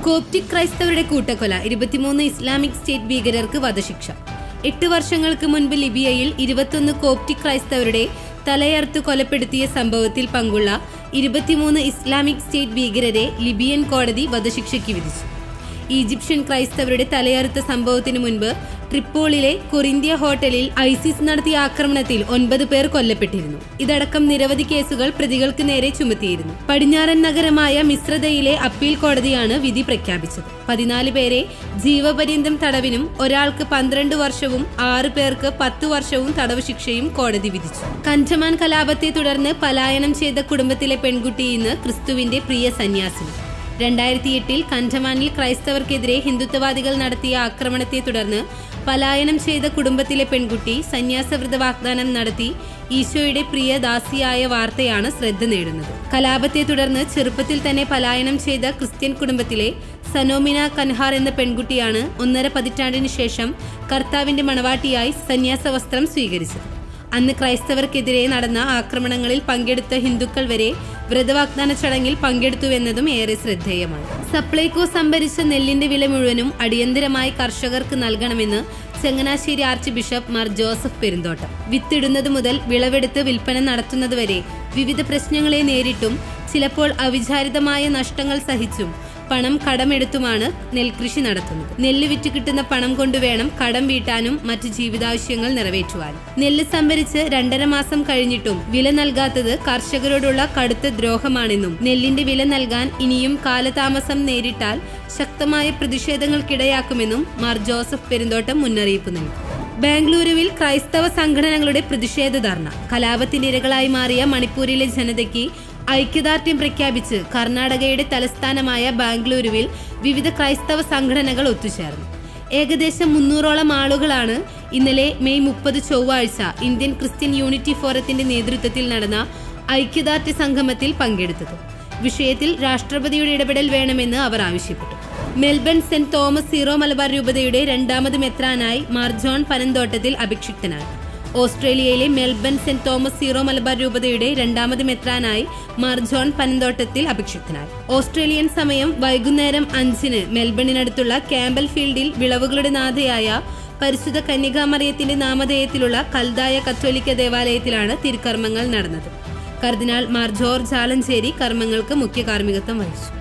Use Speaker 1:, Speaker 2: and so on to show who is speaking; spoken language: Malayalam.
Speaker 1: കോപ്റ്റിക് ക്രൈസ്തവരുടെ കൂട്ടക്കൊല ഇരുപത്തിമൂന്ന് ഇസ്ലാമിക് സ്റ്റേറ്റ് ഭീകരർക്ക് വധശിക്ഷ എട്ട് വർഷങ്ങൾക്ക് മുൻപ് ലിബിയയിൽ ഇരുപത്തൊന്ന് കോപ്റ്റിക് ക്രൈസ്തവരുടെ തലയർത്ത് കൊലപ്പെടുത്തിയ സംഭവത്തിൽ പങ്കുള്ള ഇരുപത്തിമൂന്ന് ഇസ്ലാമിക് സ്റ്റേറ്റ് ഭീകരരെ ലിബിയൻ കോടതി വധശിക്ഷയ്ക്ക് വിധിച്ചു ഈജിപ്ഷ്യൻ ക്രൈസ്തവരുടെ തലയറുത്ത സംഭവത്തിന് മുൻപ് ട്രിപ്പോളിലെ കൊറിന്ത്യ ഹോട്ടലിൽ ഐസിസ് നടത്തിയ ആക്രമണത്തിൽ ഒൻപത് പേർ കൊല്ലപ്പെട്ടിരുന്നു ഇതടക്കം നിരവധി കേസുകൾ പ്രതികൾക്ക് നേരെ ചുമത്തിയിരുന്നു പടിഞ്ഞാറൻ നഗരമായ മിശ്രതയിലെ അപ്പീൽ കോടതിയാണ് വിധി പ്രഖ്യാപിച്ചത് പതിനാല് പേരെ ജീവപര്യന്തം തടവിനും ഒരാൾക്ക് പന്ത്രണ്ട് വർഷവും ആറ് പേർക്ക് പത്തു വർഷവും തടവ് ശിക്ഷയും കോടതി വിധിച്ചു കഞ്ചമാൻ കലാപത്തെ തുടർന്ന് പലായനം ചെയ്ത കുടുംബത്തിലെ പെൺകുട്ടി ഇന്ന് ക്രിസ്തുവിന്റെ പ്രിയ സന്യാസിനി രണ്ടായിരത്തി എട്ടിൽ കണ്ഠമാനിൽ ക്രൈസ്തവർക്കെതിരെ ഹിന്ദുത്വവാദികൾ നടത്തിയ ആക്രമണത്തെ തുടർന്ന് പലായനം ചെയ്ത കുടുംബത്തിലെ പെൺകുട്ടി സന്യാസവ്രത വാഗ്ദാനം നടത്തി ഈശോയുടെ പ്രിയ ദാസിയായ വാർത്തയാണ് ശ്രദ്ധ നേടുന്നത് കലാപത്തെ തുടർന്ന് ചെറുപ്പത്തിൽ തന്നെ പലായനം ചെയ്ത ക്രിസ്ത്യൻ കുടുംബത്തിലെ സനോമിന കൻഹാർ എന്ന പെൺകുട്ടിയാണ് ഒന്നര പതിറ്റാണ്ടിന് ശേഷം കർത്താവിന്റെ മണവാട്ടിയായി സന്യാസ വസ്ത്രം സ്വീകരിച്ചത് അന്ന് ക്രൈസ്തവർക്കെതിരെ നടന്ന ആക്രമണങ്ങളിൽ പങ്കെടുത്ത ഹിന്ദുക്കൾ വരെ വ്രതവാഗ്ദാന ചടങ്ങിൽ പങ്കെടുത്തുവെന്നതും ഏറെ ശ്രദ്ധേയമാണ് സപ്ലൈകോ സംഭരിച്ച നെല്ലിന്റെ വില മുഴുവനും അടിയന്തരമായി കർഷകർക്ക് നൽകണമെന്ന് Changanassery archbishop Mar Joseph Perumthottam വിത്തിടുന്നത് മുതൽ വിളവെടുത്ത് വിൽപ്പന നടത്തുന്നതുവരെ വിവിധ പ്രശ്നങ്ങളെ നേരിട്ടും ചിലപ്പോൾ അവിചാരിതമായ നഷ്ടങ്ങൾ സഹിച്ചും പണം കടമെടുത്തുമാണ് നെൽകൃഷി നടത്തുന്നത് നെല്ല് വിറ്റ് കിട്ടുന്ന പണം കൊണ്ട് വേണം കടം വീട്ടാനും മറ്റു ജീവിതാവശ്യങ്ങൾ നിറവേറ്റുവാനും നെല്ല് സംഭരിച്ച് രണ്ടര മാസം കഴിഞ്ഞിട്ടും വില നൽകാത്തത് കർഷകരോടുള്ള കടുത്ത ദ്രോഹമാണെന്നും നെല്ലിന്റെ വില നൽകാൻ ഇനിയും കാലതാമസം നേരിട്ടാൽ ശക്തമായ പ്രതിഷേധങ്ങൾക്കിടയാക്കുമെന്നും മാർ ജോസഫ് പെരുന്തോട്ടം മുന്നറിയിപ്പ് നൽകി ബാംഗ്ലൂരുവിൽ ക്രൈസ്തവ സംഘടനകളുടെ പ്രതിഷേധ ധർണ കലാപത്തിന്റെ ഇരകളായി മാറിയ മണിപ്പൂരിലെ ജനതയ്ക്ക് ഐക്യദാർഢ്യം പ്രഖ്യാപിച്ച് കർണാടകയുടെ തലസ്ഥാനമായ ബാംഗ്ലൂരുവിൽ വിവിധ ക്രൈസ്തവ സംഘടനകൾ ഒത്തുചേർന്നു ഏകദേശം മുന്നൂറോളം ആളുകളാണ് ഇന്നലെ മെയ് മുപ്പത് ചൊവ്വാഴ്ച ഇന്ത്യൻ ക്രിസ്ത്യൻ യൂണിറ്റി ഫോറത്തിന്റെ നേതൃത്വത്തിൽ നടന്ന ഐക്യദാർഢ്യ സംഗമത്തിൽ പങ്കെടുത്തത് വിഷയത്തിൽ രാഷ്ട്രപതിയുടെ ഇടപെടൽ വേണമെന്ന് അവർ ആവശ്യപ്പെട്ടു Melbourne Saint Thomas Syro Malabar രൂപതയുടെ രണ്ടാമത് മെത്രാനായി മാർ ജോൺ പനന്തോട്ടത്തിൽ അഭിക്ഷിക്തനായി ഓസ്ട്രേലിയയിലെ Melbourne Saint Thomas Syro Malabar രൂപതയുടെ രണ്ടാമത് മെത്രാനായി മാർ ജോൺ പനന്തോട്ടത്തിൽ അഭിക്ഷിക്തനായി ഓസ്ട്രേലിയൻ സമയം വൈകുന്നേരം അഞ്ചിന് മെൽബണിനടുത്തുള്ള ക്യാമ്പൽ ഫീൽഡിൽ വിളവുകളുടെ നാഥയായ പരിശുദ്ധ കന്യകാമറിയത്തിന്റെ നാമധേയത്തിലുള്ള കൽദായ കത്തോലിക്ക ദേവാലയത്തിലാണ് തിരുക്കർമ്മങ്ങൾ നടന്നത് കർദിനാൾ മാർ ജോർജ് ആലഞ്ചേരി കർമ്മങ്ങൾക്ക് മുഖ്യ കാർമ്മികത്വം വഹിച്ചു